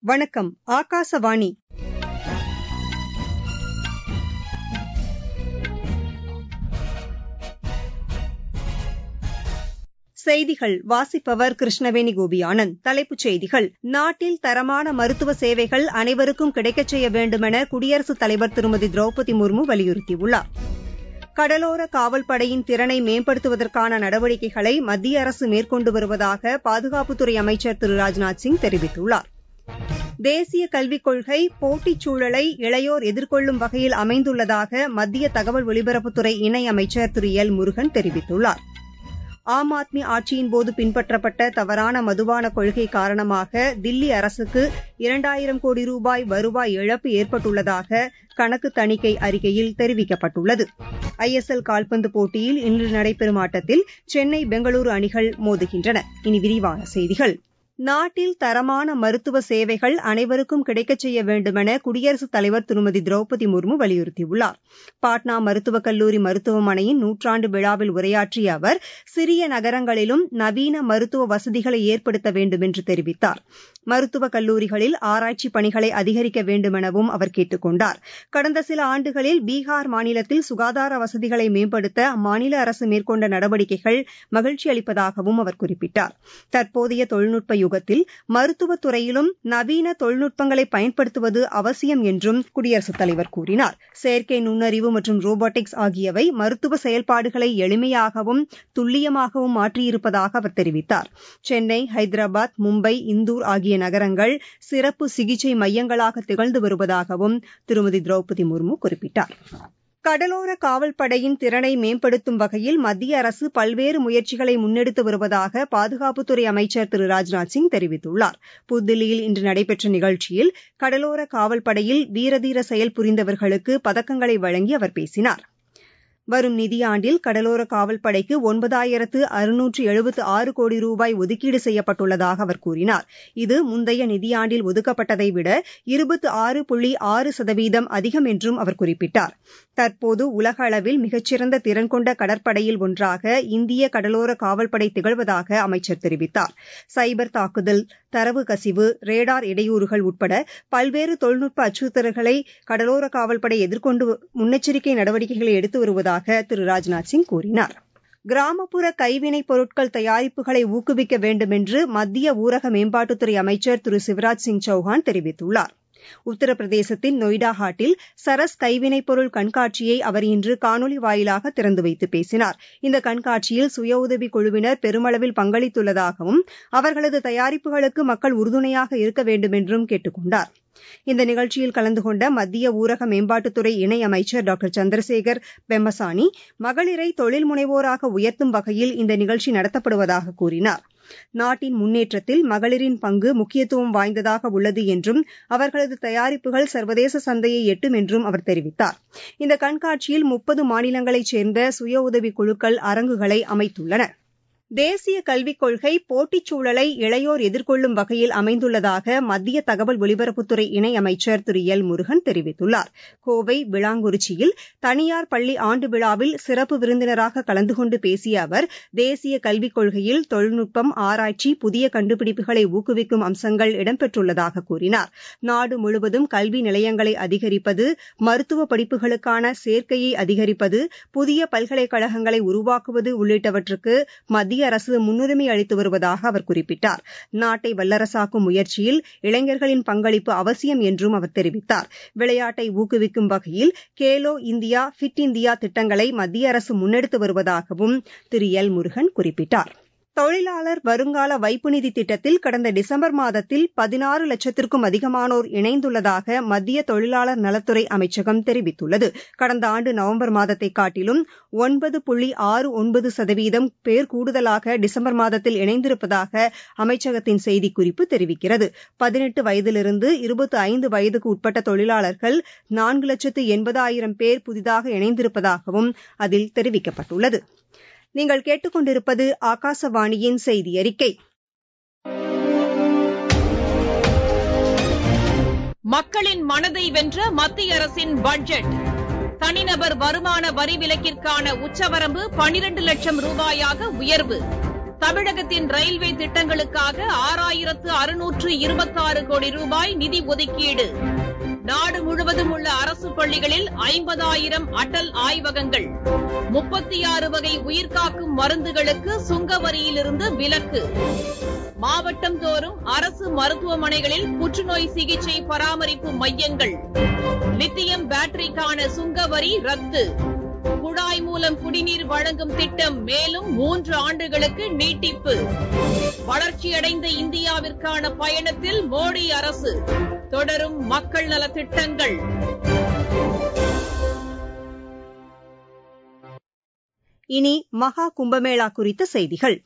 வணக்கம் ஆகாசவாணி செய்திகள் வாசிப்பவர் கிருஷ்ணவேணி கோபியானந்த் தலைப்புச் செய்திகள் நாட்டில் தரமான மருத்துவ சேவைகள் அனைவருக்கும் கிடைக்கச் செய்ய வேண்டுமென குடியரசுத் தலைவர் திருமதி திரௌபதி முர்மு வலியுறுத்தியுள்ளார் கடலோர காவல்படையின் திறனை மேம்படுத்துவதற்கான நடவடிக்கைகளை மத்திய அரசு மேற்கொண்டு வருவதாக பாதுகாப்புத்துறை அமைச்சர் திரு ராஜ்நாத் சிங் தெரிவித்துள்ளார் தேசிய கல்விக் கொள்கை போட்டிச் சூழலை இளையோர் எதிர்கொள்ளும் வகையில் அமைந்துள்ளதாக மத்திய தகவல் ஒலிபரப்புத்துறை இணை அமைச்சர் திரு எல் முருகன் தெரிவித்துள்ளார் ஆம் ஆத்மி ஆட்சியின்போது பின்பற்றப்பட்ட தவறான மதுபான கொள்கை காரணமாக தில்லி அரசுக்கு இரண்டாயிரம் கோடி ரூபாய் வருவாய் இழப்பு ஏற்பட்டுள்ளதாக கணக்கு தணிக்கை அறிக்கையில் தெரிவிக்கப்பட்டுள்ளது ஐ எஸ் எல் கால்பந்து போட்டியில் இன்று நடைபெறும் ஆட்டத்தில் சென்னை பெங்களூரு அணிகள் மோதுகின்றன இனி விரிவான செய்திகள் நாட்டில் தரமான மருத்துவ சேவைகள் அனைவருக்கும் கிடைக்கச் செய்ய வேண்டுமென குடியரசுத் தலைவர் திருமதி திரௌபதி முர்மு வலியுறுத்தியுள்ளார் பாட்னா மருத்துவக் கல்லூரி மருத்துவமனையின் நூற்றாண்டு விழாவில் உரையாற்றிய அவர் சிறிய நகரங்களிலும் நவீன மருத்துவ வசதிகளை ஏற்படுத்த வேண்டும் என்று தெரிவித்தார் மருத்துவக் கல்லூரிகளில் ஆராய்ச்சிப் பணிகளை அதிகரிக்க வேண்டுமெனவும் அவர் கேட்டுக் கொண்டார் கடந்த சில ஆண்டுகளில் பீகார் மாநிலத்தில் சுகாதார வசதிகளை மேம்படுத்த அம்மாநில அரசு மேற்கொண்ட நடவடிக்கைகள் மகிழ்ச்சி அளிப்பதாகவும் அவர் குறிப்பிட்டார் தற்போதைய தொழில்நுட்ப யுகத்தில் மருத்துவத் துறையிலும் நவீன தொழில்நுட்பங்களை பயன்படுத்துவது அவசியம் என்றும் குடியரசுத் தலைவர் கூறினார் செயற்கை நுண்ணறிவு மற்றும் ரோபோட்டிக்ஸ் ஆகியவை மருத்துவ செயல்பாடுகளை எளிமையாகவும் துல்லியமாகவும் மாற்றியிருப்பதாக அவர் தெரிவித்தார் சென்னை ஹைதராபாத் மும்பை இந்தூர் ஆகிய நகரங்கள் சிறப்பு சிகிச்சை மையங்களாக திகழ்ந்து வருவதாகவும் திருமதி திரௌபதி முர்மு குறிப்பிட்டார் கடலோர காவல்படையின் திறனை மேம்படுத்தும் வகையில் மத்திய அரசு பல்வேறு முயற்சிகளை முன்னெடுத்து வருவதாக பாதுகாப்புத்துறை அமைச்சர் திரு ராஜ்நாத் சிங் தெரிவித்துள்ளார் புதுதில்லியில் இன்று நடைபெற்ற நிகழ்ச்சியில் கடலோர காவல்படையில் வீரதீர செயல் புரிந்தவர்களுக்கு பதக்கங்களை வழங்கி அவர் பேசினார் வரும் நிதியாண்டில் கடலோர காவல்படைக்கு ஒன்பதாயிரத்து அறுநூற்று எழுபத்து ஆறு கோடி ரூபாய் ஒதுக்கீடு செய்யப்பட்டுள்ளதாக அவர் கூறினார் இது முந்தைய நிதியாண்டில் ஒதுக்கப்பட்டதை விட இருபத்து ஆறு புள்ளி ஆறு சதவீதம் அதிகம் என்றும் அவர் குறிப்பிட்டார் தற்போது உலக அளவில் மிகச்சிறந்த திறன் கொண்ட கடற்படையில் ஒன்றாக இந்திய கடலோர காவல்படை திகழ்வதாக அமைச்சர் தெரிவித்தார் சைபர் தாக்குதல் தரவு கசிவு ரேடார் இடையூறுகள் உட்பட பல்வேறு தொழில்நுட்ப அச்சுறுத்தல்களை கடலோர காவல்படை எதிர்கொண்டு முன்னெச்சரிக்கை நடவடிக்கைகளை எடுத்து வருவதாக திரு ராஜ்நாத் சிங் கூறினார் கிராமப்புற கைவினைப் பொருட்கள் தயாரிப்புகளை ஊக்குவிக்க வேண்டுமென்று மத்திய ஊரக மேம்பாட்டுத்துறை அமைச்சர் திரு சிவராஜ் சிங் சௌஹான் தெரிவித்துள்ளார் உத்தரப்பிரதேசத்தின் நொய்டா ஹாட்டில் சரஸ் கைவினைப் பொருள் கண்காட்சியை அவர் இன்று காணொலி வாயிலாக திறந்து வைத்து பேசினார் இந்த கண்காட்சியில் சுய உதவிக் குழுவினர் பெருமளவில் பங்களித்துள்ளதாகவும் அவர்களது தயாரிப்புகளுக்கு மக்கள் உறுதுணையாக இருக்க வேண்டுமென்றும் கேட்டுக் கொண்டார் இந்த நிகழ்ச்சியில் கலந்து கொண்ட மத்திய ஊரக மேம்பாட்டுத்துறை இணையமைச்சர் டாக்டர் சந்திரசேகர் பெம்மசானி மகளிரை தொழில் முனைவோராக உயர்த்தும் வகையில் இந்த நிகழ்ச்சி நடத்தப்படுவதாக கூறினார் நாட்டின் முன்னேற்றத்தில் மகளிரின் பங்கு முக்கியத்துவம் வாய்ந்ததாக உள்ளது என்றும் அவர்களது தயாரிப்புகள் சர்வதேச சந்தையை எட்டும் என்றும் அவர் தெரிவித்தார் இந்த கண்காட்சியில் முப்பது மாநிலங்களைச் சேர்ந்த சுய உதவிக் குழுக்கள் அரங்குகளை அமைத்துள்ளன தேசிய கல்விக் கொள்கை போட்டிச் சூழலை இளையோர் எதிர்கொள்ளும் வகையில் அமைந்துள்ளதாக மத்திய தகவல் ஒலிபரப்புத்துறை இணை அமைச்சர் திரு எல் முருகன் தெரிவித்துள்ளார் கோவை விளாங்குறிச்சியில் தனியார் பள்ளி ஆண்டு விழாவில் சிறப்பு விருந்தினராக கலந்து கொண்டு பேசிய அவர் தேசிய கல்விக் கொள்கையில் தொழில்நுட்பம் ஆராய்ச்சி புதிய கண்டுபிடிப்புகளை ஊக்குவிக்கும் அம்சங்கள் இடம்பெற்றுள்ளதாக கூறினார் நாடு முழுவதும் கல்வி நிலையங்களை அதிகரிப்பது மருத்துவ படிப்புகளுக்கான சேர்க்கையை அதிகரிப்பது புதிய பல்கலைக்கழகங்களை உருவாக்குவது உள்ளிட்டவற்றுக்கு மத்திய மத்திய அரசு முன்னுரிமை அளித்து வருவதாக அவர் குறிப்பிட்டார் நாட்டை வல்லரசாக்கும் முயற்சியில் இளைஞர்களின் பங்களிப்பு அவசியம் என்றும் அவர் தெரிவித்தார் விளையாட்டை ஊக்குவிக்கும் வகையில் கேலோ இந்தியா ஃபிட் இந்தியா திட்டங்களை மத்திய அரசு முன்னெடுத்து வருவதாகவும் திரு எல் முருகன் குறிப்பிட்டார் தொழிலாளர் வருங்கால வைப்பு நிதி திட்டத்தில் கடந்த டிசம்பர் மாதத்தில் பதினாறு லட்சத்திற்கும் அதிகமானோர் இணைந்துள்ளதாக மத்திய தொழிலாளர் நலத்துறை அமைச்சகம் தெரிவித்துள்ளது கடந்த ஆண்டு நவம்பர் மாதத்தை காட்டிலும் ஒன்பது புள்ளி ஆறு ஒன்பது சதவீதம் பேர் கூடுதலாக டிசம்பர் மாதத்தில் இணைந்திருப்பதாக அமைச்சகத்தின் செய்திக்குறிப்பு தெரிவிக்கிறது பதினெட்டு வயதிலிருந்து இருபத்தி ஐந்து வயதுக்கு உட்பட்ட தொழிலாளர்கள் நான்கு லட்சத்து எண்பதாயிரம் பேர் புதிதாக இணைந்திருப்பதாகவும் அதில் தெரிவிக்கப்பட்டுள்ளது நீங்கள் கேட்டுக்கொண்டிருப்பது ஆகாசவாணியின் செய்தி அறிக்கை மக்களின் மனதை வென்ற மத்திய அரசின் பட்ஜெட் தனிநபர் வருமான வரி விலக்கிற்கான உச்சவரம்பு பனிரண்டு லட்சம் ரூபாயாக உயர்வு தமிழகத்தின் ரயில்வே திட்டங்களுக்காக ஆறாயிரத்து அறுநூற்று இருபத்தாறு கோடி ரூபாய் நிதி ஒதுக்கீடு நாடு முழுவதும் உள்ள அரசு பள்ளிகளில் ஐம்பதாயிரம் அடல் ஆய்வகங்கள் முப்பத்தி ஆறு வகை உயிர்காக்கும் மருந்துகளுக்கு சுங்க வரியிலிருந்து விலக்கு மாவட்டம் தோறும் அரசு மருத்துவமனைகளில் புற்றுநோய் சிகிச்சை பராமரிப்பு மையங்கள் லித்தியம் பேட்டரிக்கான சுங்க வரி ரத்து குழாய் மூலம் குடிநீர் வழங்கும் திட்டம் மேலும் மூன்று ஆண்டுகளுக்கு நீட்டிப்பு வளர்ச்சியடைந்த இந்தியாவிற்கான பயணத்தில் மோடி அரசு தொடரும் மக்கள் நலத் திட்டங்கள் இனி மகா கும்பமேளா குறித்த செய்திகள்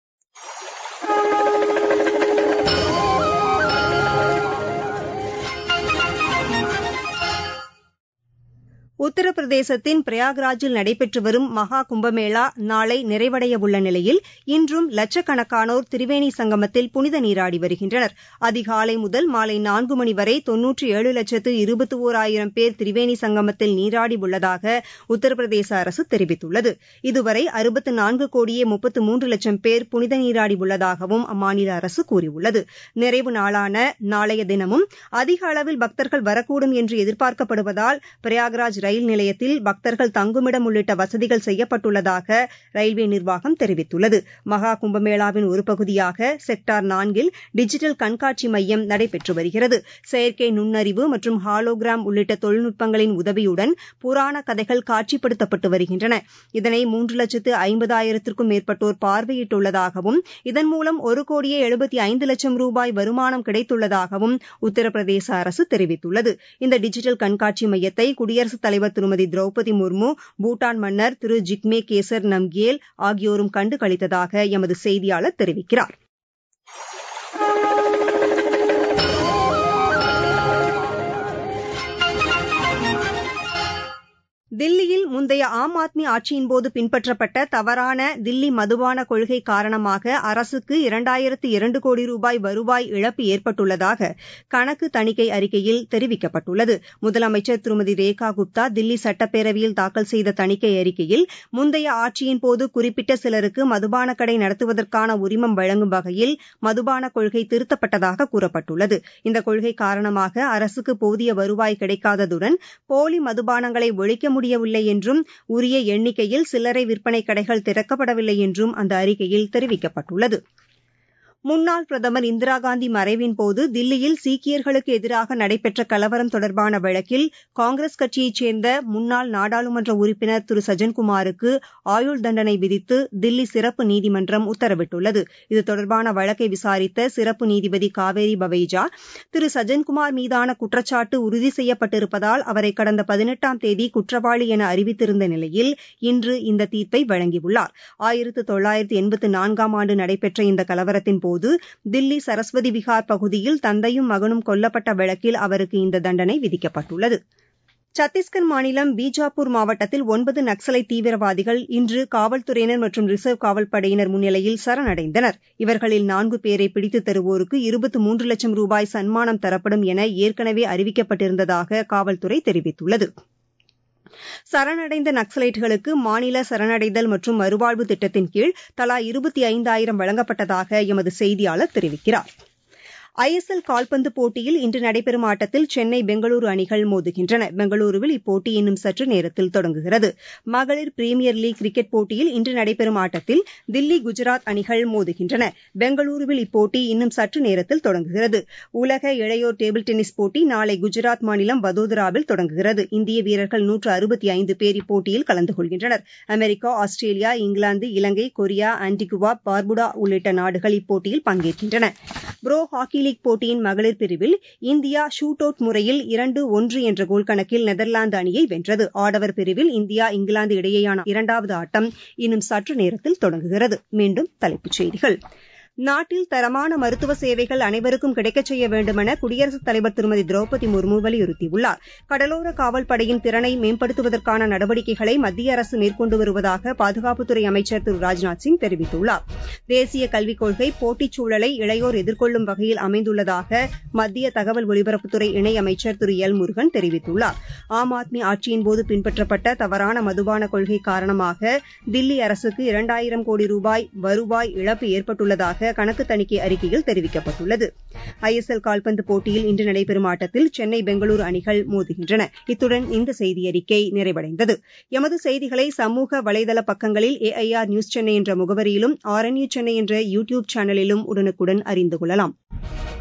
உத்தரப்பிரதேசத்தின் பிரயாக்ராஜில் நடைபெற்று வரும் மகா கும்பமேளா நாளை நிறைவடையவுள்ள நிலையில் இன்றும் லட்சக்கணக்கானோர் திரிவேணி சங்கமத்தில் புனித நீராடி வருகின்றனர் அதிகாலை முதல் மாலை நான்கு மணி வரை தொன்னூற்றி ஏழு லட்சத்து இருபத்தி ஓராயிரம் பேர் திரிவேணி சங்கமத்தில் நீராடி உள்ளதாக உத்தரப்பிரதேச அரசு தெரிவித்துள்ளது இதுவரை அறுபத்து நான்கு கோடியே முப்பத்து மூன்று லட்சம் பேர் புனித நீராடி உள்ளதாகவும் அம்மாநில அரசு கூறியுள்ளது நிறைவு நாளான நாளைய தினமும் அதிக அளவில் பக்தர்கள் வரக்கூடும் என்று எதிர்பார்க்கப்படுவதால் பிரயாக்ராஜ் ரயில் நிலையத்தில் பக்தர்கள் தங்குமிடம் உள்ளிட்ட வசதிகள் செய்யப்பட்டுள்ளதாக ரயில்வே நிர்வாகம் தெரிவித்துள்ளது மகா கும்பமேளாவின் ஒரு பகுதியாக செக்டார் நான்கில் டிஜிட்டல் கண்காட்சி மையம் நடைபெற்று வருகிறது செயற்கை நுண்ணறிவு மற்றும் ஹாலோகிராம் உள்ளிட்ட தொழில்நுட்பங்களின் உதவியுடன் புராண கதைகள் காட்சிப்படுத்தப்பட்டு வருகின்றன இதனை மூன்று லட்சத்து ஐம்பதாயிரத்திற்கும் மேற்பட்டோர் பார்வையிட்டுள்ளதாகவும் இதன் மூலம் ஒரு கோடியே எழுபத்தி ஐந்து லட்சம் ரூபாய் வருமானம் கிடைத்துள்ளதாகவும் உத்தரப்பிரதேச அரசு தெரிவித்துள்ளது இந்த டிஜிட்டல் கண்காட்சி மையத்தை குடியரசுத் தலைவர் திருமதி திரௌபதி முர்மு பூட்டான் மன்னர் திரு ஜிக்மே கேசர் நம்கேல் ஆகியோரும் கண்டு களித்ததாக எமது செய்தியாளர் தெரிவிக்கிறார் தில்லியில் முந்தைய ஆம் ஆத்மி ஆட்சியின்போது பின்பற்றப்பட்ட தவறான தில்லி மதுபான கொள்கை காரணமாக அரசுக்கு இரண்டாயிரத்து இரண்டு கோடி ரூபாய் வருவாய் இழப்பு ஏற்பட்டுள்ளதாக கணக்கு தணிக்கை அறிக்கையில் தெரிவிக்கப்பட்டுள்ளது முதலமைச்சர் திருமதி ரேகா குப்தா தில்லி சட்டப்பேரவையில் தாக்கல் செய்த தணிக்கை அறிக்கையில் முந்தைய ஆட்சியின்போது குறிப்பிட்ட சிலருக்கு மதுபான கடை நடத்துவதற்கான உரிமம் வழங்கும் வகையில் மதுபான கொள்கை திருத்தப்பட்டதாக கூறப்பட்டுள்ளது இந்த கொள்கை காரணமாக அரசுக்கு போதிய வருவாய் கிடைக்காததுடன் போலி மதுபானங்களை ஒழிக்க முடியவில்லை என்றும் உரிய எண்ணிக்கையில் சில்லறை விற்பனை கடைகள் திறக்கப்படவில்லை என்றும் அந்த அறிக்கையில் தெரிவிக்கப்பட்டுள்ளது முன்னாள் பிரதமர் இந்திரா காந்தி மறைவின்போது தில்லியில் சீக்கியர்களுக்கு எதிராக நடைபெற்ற கலவரம் தொடர்பான வழக்கில் காங்கிரஸ் கட்சியைச் சேர்ந்த முன்னாள் நாடாளுமன்ற உறுப்பினர் திரு சஜன்குமாருக்கு ஆயுள் தண்டனை விதித்து தில்லி சிறப்பு நீதிமன்றம் உத்தரவிட்டுள்ளது இது தொடர்பான வழக்கை விசாரித்த சிறப்பு நீதிபதி காவேரி பவைஜா திரு சஜன்குமார் மீதான குற்றச்சாட்டு உறுதி செய்யப்பட்டிருப்பதால் அவரை கடந்த பதினெட்டாம் தேதி குற்றவாளி என அறிவித்திருந்த நிலையில் இன்று இந்த தீர்ப்பை வழங்கியுள்ளார் ஆயிரத்து தொள்ளாயிரத்து எண்பத்து நான்காம் ஆண்டு நடைபெற்ற இந்த கலவரத்தின் போது தில்லி சரஸ்வதி விகார் பகுதியில் தந்தையும் மகனும் கொல்லப்பட்ட வழக்கில் அவருக்கு இந்த தண்டனை விதிக்கப்பட்டுள்ளது சத்தீஸ்கர் மாநிலம் பீஜாப்பூர் மாவட்டத்தில் ஒன்பது நக்சலைட் தீவிரவாதிகள் இன்று காவல்துறையினர் மற்றும் ரிசர்வ் காவல் படையினர் முன்னிலையில் சரணடைந்தனர் இவர்களில் நான்கு பேரை பிடித்து தருவோருக்கு இருபத்து மூன்று லட்சம் ரூபாய் சன்மானம் தரப்படும் என ஏற்கனவே அறிவிக்கப்பட்டிருந்ததாக காவல்துறை தெரிவித்துள்ளது சரணடைந்த நக்சலைட்டுகளுக்கு மாநில சரணடைதல் மற்றும் மறுவாழ்வு திட்டத்தின் கீழ் தலா இருபத்தி ஐந்தாயிரம் வழங்கப்பட்டதாக எமது செய்தியாளர் தெரிவிக்கிறார் ஐஎஸ்எல் கால்பந்து போட்டியில் இன்று நடைபெறும் ஆட்டத்தில் சென்னை பெங்களூரு அணிகள் மோதுகின்றன பெங்களூருவில் இப்போட்டி இன்னும் சற்று நேரத்தில் தொடங்குகிறது மகளிர் பிரீமியர் லீக் கிரிக்கெட் போட்டியில் இன்று நடைபெறும் ஆட்டத்தில் தில்லி குஜராத் அணிகள் மோதுகின்றன பெங்களூருவில் இப்போட்டி இன்னும் சற்று நேரத்தில் தொடங்குகிறது உலக இளையோர் டேபிள் டென்னிஸ் போட்டி நாளை குஜராத் மாநிலம் வதோதராவில் தொடங்குகிறது இந்திய வீரர்கள் நூற்று அறுபத்தி ஐந்து பேர் இப்போட்டியில் கலந்து கொள்கின்றனர் America Australia England Ilangai Korea Antigua Barbuda உள்ளிட்ட நாடுகள் இப்போட்டியில் பங்கேற்கின்றன புரோ ஹாக்கி லீக் போட்டியின் மகளிர் பிரிவில் இந்தியா ஷூட் அவுட் முறையில் இரண்டு ஒன்று என்ற கோல் கணக்கில் நெதர்லாந்து அணியை வென்றது ஆடவர் பிரிவில் இந்தியா இங்கிலாந்து இடையேயான இரண்டாவது ஆட்டம் இன்னும் சற்று நேரத்தில் தொடங்குகிறது மீண்டும் தலைப்புச் செய்திகள் நாட்டில் தரமான மருத்துவ சேவைகள் அனைவருக்கும் கிடைக்கச் செய்ய வேண்டுமென குடியரசுத் தலைவர் திருமதி திரௌபதி முர்மு வலியுறுத்தியுள்ளார் கடலோர காவல் படையின் திறனை மேம்படுத்துவதற்கான நடவடிக்கைகளை மத்திய அரசு மேற்கொண்டு வருவதாக பாதுகாப்புத்துறை அமைச்சர் திரு ராஜ்நாத் சிங் தெரிவித்துள்ளார் தேசிய கல்விக் கொள்கை போட்டிச் சூழலை இளையோர் எதிர்கொள்ளும் வகையில் அமைந்துள்ளதாக மத்திய தகவல் ஒலிபரப்புத்துறை இணையமைச்சர் திரு எல் முருகன் தெரிவித்துள்ளார் ஆம் ஆத்மி ஆட்சியின்போது பின்பற்றப்பட்ட தவறான மதுபான கொள்கை காரணமாக தில்லி அரசுக்கு இரண்டாயிரம் கோடி ரூபாய் வருவாய் இழப்பு ஏற்பட்டுள்ளதாக கணக்கு தணிக்கை அறிக்கையில் தெரிவிக்கப்பட்டுள்ளது ஐ எஸ் எல் கால்பந்து போட்டியில் இன்று நடைபெறும் ஆட்டத்தில் சென்னை பெங்களூரு அணிகள் மோதுகின்றன இத்துடன் இந்த செய்தியறிக்கை நிறைவடைந்தது எமது செய்திகளை சமூக வலைதள பக்கங்களில் ஏஐஆர் நியூஸ் சென்னை என்ற முகவரியிலும் ஆர்என்யூ சென்னை என்ற யூ டியூப் சேனலிலும் உடனுக்குடன் அறிந்து கொள்ளலாம்